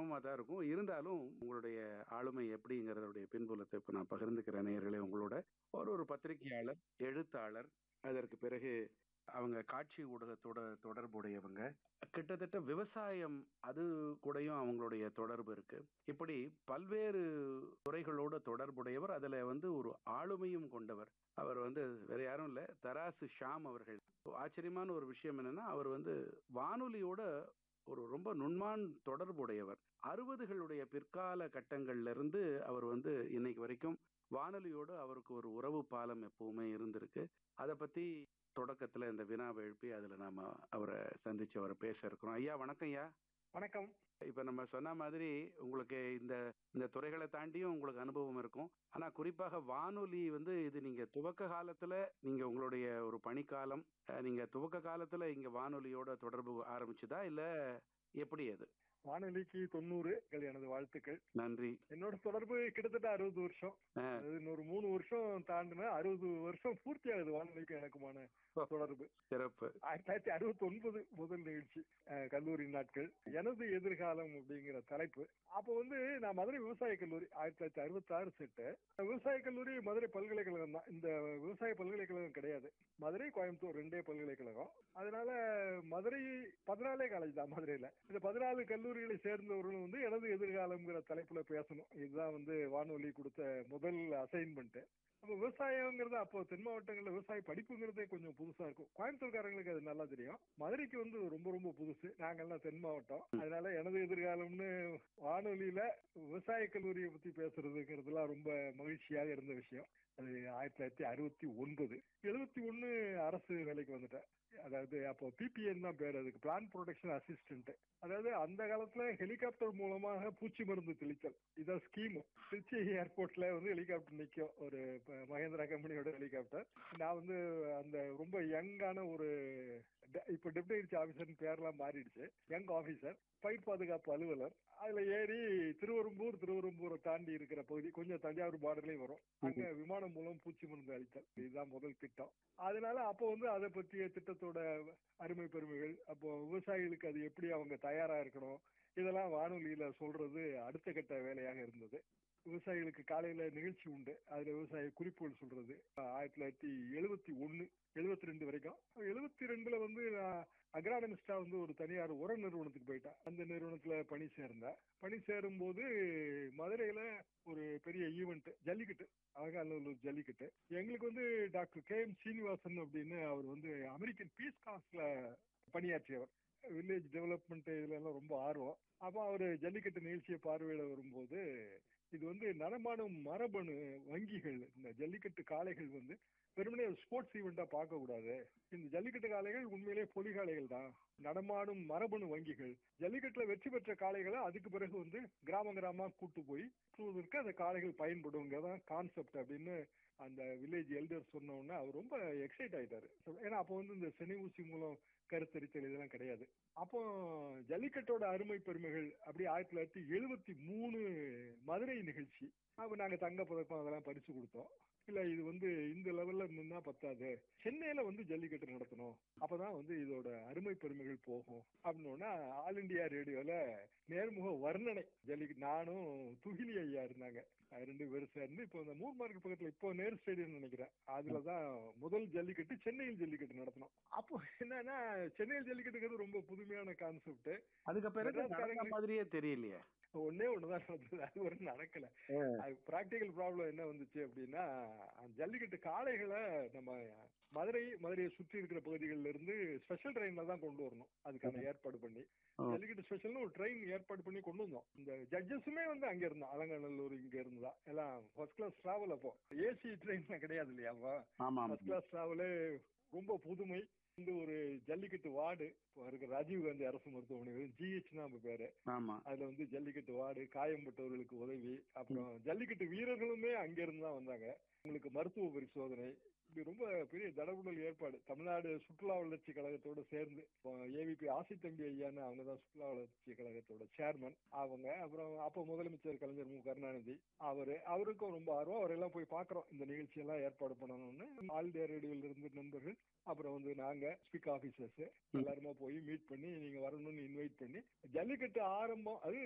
சிரமமா தான் இருக்கும் இருந்தாலும் உங்களுடைய ஆளுமை எப்படிங்கிறதுடைய பின்புலத்தை இப்ப நான் பகிர்ந்துக்கிறேன் நேயர்களே உங்களோட ஒரு ஒரு பத்திரிகையாளர் எழுத்தாளர் அதற்கு பிறகு அவங்க காட்சி ஊடகத்தோட தொடர்புடையவங்க கிட்டத்தட்ட விவசாயம் அது கூடயும் அவங்களுடைய தொடர்பு இருக்கு இப்படி பல்வேறு துறைகளோட தொடர்புடையவர் அதுல வந்து ஒரு ஆளுமையும் கொண்டவர் அவர் வந்து வேற யாரும் இல்ல தராசு ஷாம் அவர்கள் ஆச்சரியமான ஒரு விஷயம் என்னன்னா அவர் வந்து வானொலியோட ஒரு ரொம்ப நுண்மான் தொடர்புடையவர் அறுபதுகளுடைய பிற்கால கட்டங்கள்ல இருந்து அவர் வந்து இன்னைக்கு வரைக்கும் வானொலியோடு அவருக்கு ஒரு உறவு பாலம் எப்பவுமே இருந்திருக்கு அதை பத்தி தொடக்கத்துல இந்த வினாவை எழுப்பி அதுல நாம அவரை சந்திச்சு அவரை பேச இருக்கிறோம் ஐயா வணக்கம் ஐயா வணக்கம் இப்ப நம்ம சொன்ன மாதிரி உங்களுக்கு இந்த இந்த துறைகளை தாண்டியும் உங்களுக்கு அனுபவம் இருக்கும் ஆனா குறிப்பாக வானொலி வந்து இது நீங்க துவக்க காலத்துல நீங்க உங்களுடைய ஒரு பணிக்காலம் அஹ், நீங்க துவக்க காலத்துல இங்க வானொலியோட தொடர்பு ஆரம்பிச்சுதா இல்ல எப்படி அது வானொலிக்கு தொண்ணூறு எனது வாழ்த்துக்கள் நன்றி என்னோட தொடர்பு கிட்டத்தட்ட அறுபது வருஷம் அஹ், அதாவது இன்னொரு மூணு வருஷம் தாண்டின அறுபது வருஷம் பூர்த்தி ஆகுது வானொலிக்கு எனக்குமான தொடர்பு சிறப்பு ஆயிரத்தி தொள்ளாயிரத்தி அறுபத்தி ஒன்பது முதல் நிகழ்ச்சி அஹ், கல்லூரி நாட்கள் எனது எதிர்காலம் அப்படிங்கிற தலைப்பு அப்போ வந்து நான் மதுரை விவசாய கல்லூரி ஆயிரத்தி தொள்ளாயிரத்தி அறுபத்தி ஆறு செட்டு விவசாய கல்லூரி மதுரை பல்கலைக்கழகம் தான் இந்த விவசாய பல்கலைக்கழகம் கிடையாது மதுரை கோயம்புத்தூர் ரெண்டே பல்கலைக்கழகம் அதனால மதுரை பதினாலே காலேஜ் தான் மதுரையில இந்த பதினாலு கல்லூரிகளை சேர்ந்தவர்களும் வந்து எனது எதிர்காலம்ங்கிற தலைப்புல பேசணும் இதுதான் வந்து வானொலி கொடுத்த முதல் அசைன்மெண்ட் அப்போ விவசாயங்கிறது அப்போ தென் மாவட்டங்கள்ல விவசாய படிப்புங்கிறதே கொஞ்சம் புதுசா இருக்கும் கோயம்புத்தூர்காரங்களுக்கு அது நல்லா தெரியும் மதுரைக்கு வந்து ரொம்ப ரொம்ப புதுசு நாங்கெல்லாம் தென் மாவட்டம் அதனால எனது எதிர்காலம்னு வானொலியில விவசாய கல்லூரியை பத்தி பேசுறதுங்கிறதுலாம் ரொம்ப மகிழ்ச்சியாக இருந்த விஷயம் அது ஆயிரத்தி தொள்ளாயிரத்தி அறுபத்தி ஒன்பது எழுபத்தி ஒண்ணு அரசு வேலைக்கு வந்துட்டேன் அதாவது அப்போ பிபிஎன் தான் பேர் அதுக்கு பிளான் ப்ரொடெக்ஷன் அசிஸ்டன்ட் அதாவது அந்த காலத்துல ஹெலிகாப்டர் மூலமாக பூச்சி மருந்து தெளித்தல் இதான் ஸ்கீம் திருச்சி ஏர்போர்ட்ல வந்து ஹெலிகாப்டர் நிற்கும் ஒரு ப- மகேந்திரா கம்பெனியோட ஹெலிகாப்டர் நான் வந்து அந்த ரொம்ப யங்கான ஒரு ட- இப்ப டெப்டி ஆபீசர் பேர்லாம் மாறிடுச்சு யங் ஆபீசர் பயிர் பாதுகாப்பு அலுவலர் அதுல ஏறி திருவெரும்பூர் திருவெரும்பூரை தாண்டி இருக்கிற பகுதி கொஞ்சம் தஞ்சாவூர் பார்டர்லயும் வரும் அங்க விமானம் மூலம் பூச்சி மருந்து அளித்தல் இதுதான் முதல் திட்டம் அதனால அப்போ வந்து அதை பற்றிய திட்டத்தோட அருமை பெருமைகள் அப்போ விவசாயிகளுக்கு அது எப்படி அவங்க தயாரா இருக்கணும் இதெல்லாம் வானொலியில சொல்றது அடுத்த கட்ட வேலையாக இருந்தது விவசாயிகளுக்கு காலையில நிகழ்ச்சி உண்டு அதுல விவசாய குறிப்புகள் சொல்றது ஆயிரத்தி தொள்ளாயிரத்தி எழுபத்தி ஒண்ணு எழுபத்தி ரெண்டு வரைக்கும் எழுபத்தி ரெண்டுல வந்து நான் அக்ரானமிஸ்டா வந்து ஒரு தனியார் உர நிறுவனத்துக்கு போயிட்டேன் அந்த நிறுவனத்துல பணி சேர்ந்தேன் பணி சேரும் போது மதுரையில ஒரு பெரிய ஈவெண்ட் ஜல்லிக்கட்டு அழகாநல்லூர் ஜல்லிக்கட்டு எங்களுக்கு வந்து டாக்டர் கே எம் சீனிவாசன் அப்படின்னு அவர் வந்து அமெரிக்கன் பீஸ் காஸ்ட்ல பணியாற்றியவர் வில்லேஜ் டெவலப்மெண்ட் இதுல எல்லாம் ரொம்ப ஆர்வம் அப்போ அவர் ஜல்லிக்கட்டு நிகழ்ச்சியை பார்வையிட வரும்போது இது வந்து நடமாடும் மரபணு வங்கிகள் இந்த ஜல்லிக்கட்டு காளைகள் வந்து வெறுமனே ஸ்போர்ட்ஸ் ஈவெண்டா பார்க்க கூடாது இந்த ஜல்லிக்கட்டு காளைகள் உண்மையிலேயே பொலி காளைகள் தான் நடமாடும் மரபணு வங்கிகள் ஜல்லிக்கட்டுல வெற்றி பெற்ற காளைகளை அதுக்கு பிறகு வந்து கிராம கிராமமா கூட்டு போய் சுற்றுவதற்கு அந்த காளைகள் பயன்படுங்கிறதான் கான்செப்ட் அப்படின்னு அந்த வில்லேஜ் எல்டர் சொன்ன உடனே அவர் ரொம்ப எக்ஸைட் ஆயிட்டாரு ஏன்னா அப்போ வந்து இந்த செனை ஊசி மூலம் கருத்தரித்தல் இதெல்லாம் கிடையாது அப்போ ஜல்லிக்கட்டோட அருமை பெருமைகள் அப்படி ஆயிரத்தி தொள்ளாயிரத்தி எழுபத்தி மூணு மதுரை நிகழ்ச்சி அப்ப நாங்க தங்க பதக்கம் அதெல்லாம் பரிசு கொடுத்தோம் இல்ல இது வந்து இந்த லெவல்ல நின்னா பத்தாது சென்னையில வந்து ஜல்லிக்கட்டு நடத்தணும் அப்பதான் வந்து இதோட அருமை பெருமைகள் போகும் அப்படின்னா ஆல் இண்டியா ரேடியோல நேர்முக வர்ணனை ஜல்லிக்கட்டு நானும் துகிலி ஐயா இருந்தாங்க அது ரெண்டு பேரும் சேர்ந்து இப்போ இந்த மூர் மார்க்கெட் பக்கத்துல இப்போ நேரு ஸ்டேடியம் நினைக்கிறேன் அதுலதான் முதல் ஜல்லிக்கட்டு சென்னையில் ஜல்லிக்கட்டு நடத்தணும் அப்போ என்னன்னா சென்னையில் ஜல்லிக்கட்டுங்கிறது ரொம்ப புதுமையான கான்செப்ட் அதுக்கு பிறகு நடந்த மெட்ராஸ்காரங்களுக்கு- மாதிரியே தெரியலையே ஒன்னே ஒண்ணுதான் நடந்தது அது ஒரு நடக்கல அது பிராக்டிக்கல் ப்ராப்ளம் என்ன வந்துச்சு அப்படின்னா அந்த ஜல்லிக்கட்டு காளைகளை நம்ம மதுரை மதுரையை சுற்றி இருக்கிற பகுதிகளில இருந்து ஸ்பெஷல் ட்ரெயின்ல தான் கொண்டு வரணும் அதுக்கான ஏற்பாடு பண்ணி ஓ. ஜல்லிக்கட்டு ஸ்பெஷல்னு ஒரு ட்ரெயின் ஏற்பாடு பண்ணி கொண்டு வந்தோம் இந்த ஜட்ஜஸுமே வந்து அங்க இருந்தா அலங்காநல்லூர் இங்க இருந்தா எல்லாம் ஃபர்ஸ்ட் கிளாஸ் டிராவல் அப்போ ஏசி ட்ரெயின் கிடையாது இல்லையா அப்போ ஆமா ஃபர்ஸ்ட் கிளாஸ் டிராவலு ரொம்ப புதுமை இந்த ஒரு ஜல்லிக்கட்டு வார்டு இப்போ இருக்கிற ராஜீவ் காந்தி அரசு மருத்துவமனை ஜிஹெச் நம்ம பேரு ஆமா அதுல வந்து ஜல்லிக்கட்டு வார்டு காயம்பட்டவர்களுக்கு உதவி அப்புறம் ஜல்லிக்கட்டு வீரர்களுமே அங்க இருந்து தான் வந்தாங்க உங்களுக்கு மருத்துவ பரிசோதனை இது ரொம்ப பெரிய தடபுடல் ஏற்பாடு தமிழ்நாடு சுற்றுலா வளர்ச்சி கழகத்தோட சேர்ந்து ஏவிபி ஆசித்தம்பி ஐயான்னு அவங்க தான் சுற்றுலா வளர்ச்சி கழகத்தோட சேர்மன் அவங்க அப்புறம் அப்போ முதலமைச்சர் கலைஞர் மு கருணாநிதி அவரு அவருக்கும் ரொம்ப ஆர்வம் அவரெல்லாம் போய் பாக்குறோம் இந்த நிகழ்ச்சி எல்லாம் ஏற்பாடு பண்ணணும்னு ஆல் இந்தியா ரேடியோல இருந்து நண்பர்கள் அப்புறம் வந்து நாங்க ஸ்பீக் ஆபீசர்ஸ் எல்லாருமா போய் மீட் பண்ணி நீங்க வரணும்னு இன்வைட் பண்ணி ஜல்லிக்கட்டு ஆரம்பம் அது